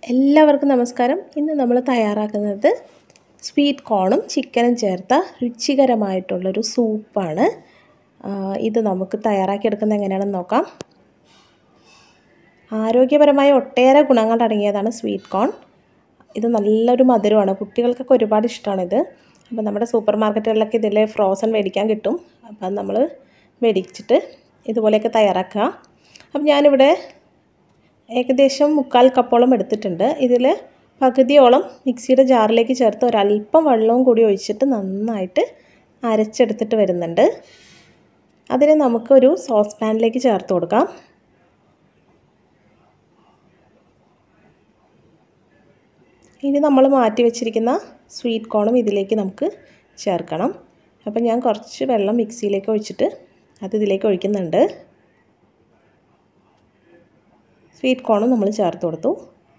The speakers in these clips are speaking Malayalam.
എല്ലാവർക്കും നമസ്കാരം ഇന്ന് നമ്മൾ തയ്യാറാക്കുന്നത് സ്വീറ്റ് കോണും ചിക്കനും ചേർത്ത രുചികരമായിട്ടുള്ളൊരു സൂപ്പാണ് ആ, ഇത് നമുക്ക് തയ്യാറാക്കിയെടുക്കുന്നത് എങ്ങനെയാണെന്ന് നോക്കാം ആരോഗ്യപരമായ ഒട്ടേറെ ഗുണങ്ങൾ അടങ്ങിയതാണ് സ്വീറ്റ് കോൺ ഇത് നല്ലൊരു മധുരമാണ് കുട്ടികൾക്കൊക്കെ ഒരുപാട് ഇഷ്ടമാണിത് അപ്പോൾ നമ്മുടെ സൂപ്പർ മാർക്കറ്റുകളിലൊക്കെ ഇതിൽ ഫ്രോസൺ മേടിക്കാൻ കിട്ടും അപ്പം നമ്മൾ മേടിച്ചിട്ട് ഇതുപോലെയൊക്കെ തയ്യാറാക്കുക അപ്പം ഞാനിവിടെ ഏകദേശം മുക്കാൽ കപ്പോളം എടുത്തിട്ടുണ്ട് ഇതിൽ പകുതിയോളം മിക്സിയുടെ ജാറിലേക്ക് ചേർത്ത് ഒരല്പം വെള്ളവും കൂടി ഒഴിച്ചിട്ട് നന്നായിട്ട് അരച്ചെടുത്തിട്ട് വരുന്നുണ്ട് അതിനെ നമുക്കൊരു സോസ് പാനിലേക്ക് ചേർത്ത് കൊടുക്കാം ഇനി നമ്മൾ മാറ്റി വെച്ചിരിക്കുന്ന സ്വീറ്റ് കോണും ഇതിലേക്ക് നമുക്ക് ചേർക്കണം അപ്പം ഞാൻ കുറച്ച് വെള്ളം മിക്സിയിലേക്ക് ഒഴിച്ചിട്ട് അത് ഇതിലേക്ക് ഒഴിക്കുന്നുണ്ട് സ്വീറ്റ് കോണും നമ്മൾ ചേർത്ത് കൊടുത്തു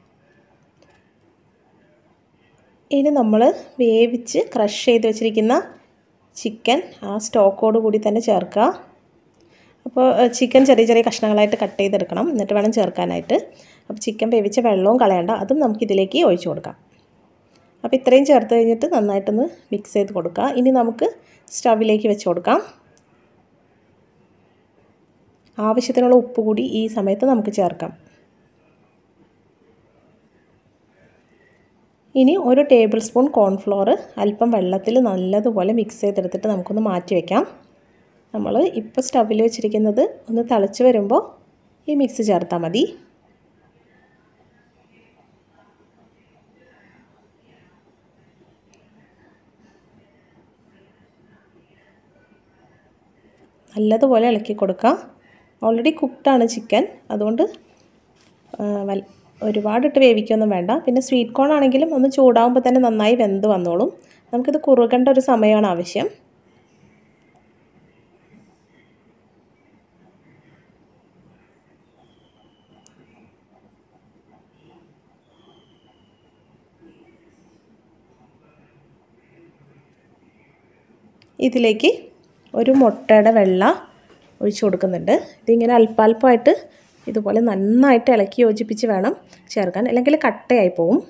ഇനി നമ്മൾ വേവിച്ച് ക്രഷ് ചെയ്ത് വെച്ചിരിക്കുന്ന ചിക്കൻ ആ സ്റ്റോക്കോട് കൂടി തന്നെ ചേർക്കുക അപ്പോൾ ചിക്കൻ ചെറിയ ചെറിയ കഷ്ണങ്ങളായിട്ട് കട്ട് ചെയ്തെടുക്കണം എന്നിട്ട് വേണം ചേർക്കാനായിട്ട് അപ്പോൾ ചിക്കൻ വേവിച്ച വെള്ളവും കളയണ്ട അതും നമുക്കിതിലേക്ക് ഒഴിച്ചു കൊടുക്കാം അപ്പോൾ ഇത്രയും ചേർത്ത് കഴിഞ്ഞിട്ട് നന്നായിട്ടൊന്ന് മിക്സ് ചെയ്ത് കൊടുക്കുക ഇനി നമുക്ക് സ്റ്റവിലേക്ക് വെച്ച് കൊടുക്കാം ആവശ്യത്തിനുള്ള ഉപ്പ് കൂടി ഈ സമയത്ത് നമുക്ക് ചേർക്കാം ഇനി ഒരു ടേബിൾ സ്പൂൺ കോൺഫ്ലോർ അല്പം വെള്ളത്തിൽ നല്ലതുപോലെ മിക്സ് ചെയ്തെടുത്തിട്ട് നമുക്കൊന്ന് മാറ്റി വയ്ക്കാം നമ്മൾ ഇപ്പോൾ സ്റ്റവിൽ വെച്ചിരിക്കുന്നത് ഒന്ന് തിളച്ച് വരുമ്പോൾ ഈ മിക്സ് ചേർത്താൽ മതി നല്ലതുപോലെ ഇളക്കി കൊടുക്കുക ഓൾറെഡി കുക്ക്ഡാണ് ചിക്കൻ അതുകൊണ്ട് വൽ ഒരുപാടിട്ട് വേവിക്കൊന്നും വേണ്ട പിന്നെ സ്വീറ്റ് കോൺ ആണെങ്കിലും ഒന്ന് ചൂടാകുമ്പോൾ തന്നെ നന്നായി വെന്ത് വന്നോളും നമുക്കിത് കുറുകേണ്ട ഒരു സമയമാണ് ആവശ്യം ഇതിലേക്ക് ഒരു മുട്ടയുടെ വെള്ള ഒഴിച്ചു കൊടുക്കുന്നുണ്ട് ഇതിങ്ങനെ അല്പാൽപ്പമായിട്ട് ഇതുപോലെ നന്നായിട്ട് ഇളക്കി യോജിപ്പിച്ച് വേണം ചേർക്കാൻ അല്ലെങ്കിൽ കട്ടയായി പോവും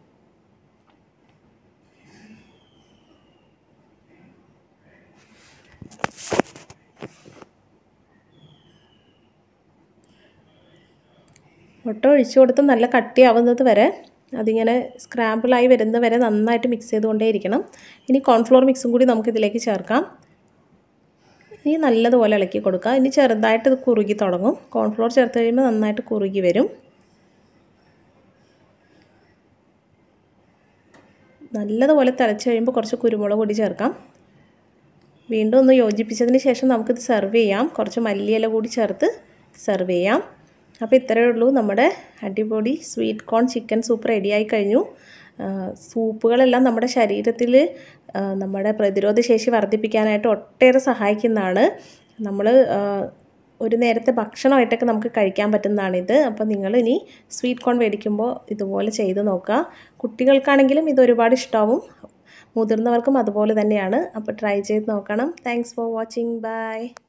മുട്ട ഒഴിച്ചു കൊടുത്ത് നല്ല കട്ടിയാവുന്നത് വരെ അതിങ്ങനെ സ്ക്രാമ്പിളായി വരുന്നത് വരെ നന്നായിട്ട് മിക്സ് ചെയ്തുകൊണ്ടേയിരിക്കണം ഇനി കോൺഫ്ലോർ മിക്സും കൂടി നമുക്കിതിലേക്ക് ചേർക്കാം ഇനി നല്ലതുപോലെ ഇളക്കി കൊടുക്കുക ഇനി ചെറുതായിട്ട് ഇത് കുറുകി തുടങ്ങും കോൺഫ്ലോർ ചേർത്ത് കഴിയുമ്പോൾ നന്നായിട്ട് കുറുകി വരും നല്ലതുപോലെ തിളച്ച് കഴിയുമ്പോൾ കുറച്ച് കുരുമുളക് പൊടി ചേർക്കാം വീണ്ടും ഒന്ന് യോജിപ്പിച്ചതിന് ശേഷം നമുക്കിത് സെർവ് ചെയ്യാം കുറച്ച് മല്ലിയില കൂടി ചേർത്ത് സെർവ് ചെയ്യാം അപ്പോൾ ഇത്രയേ ഉള്ളൂ നമ്മുടെ അടിപൊളി സ്വീറ്റ് കോൺ ചിക്കൻ സൂപ്പ് റെഡിയായി കഴിഞ്ഞു സൂപ്പുകളെല്ലാം നമ്മുടെ ശരീരത്തിൽ നമ്മുടെ പ്രതിരോധ ശേഷി വർദ്ധിപ്പിക്കാനായിട്ട് ഒട്ടേറെ സഹായിക്കുന്നതാണ് നമ്മൾ ഒരു നേരത്തെ ഭക്ഷണമായിട്ടൊക്കെ നമുക്ക് കഴിക്കാൻ പറ്റുന്നതാണിത് അപ്പോൾ നിങ്ങൾ ഇനി സ്വീറ്റ് കോൺ മേടിക്കുമ്പോൾ ഇതുപോലെ ചെയ്ത് നോക്കുക കുട്ടികൾക്കാണെങ്കിലും ഇത് ഒരുപാട് ഇഷ്ടമാവും മുതിർന്നവർക്കും അതുപോലെ തന്നെയാണ് അപ്പോൾ ട്രൈ ചെയ്ത് നോക്കണം താങ്ക്സ് ഫോർ വാച്ചിങ് ബൈ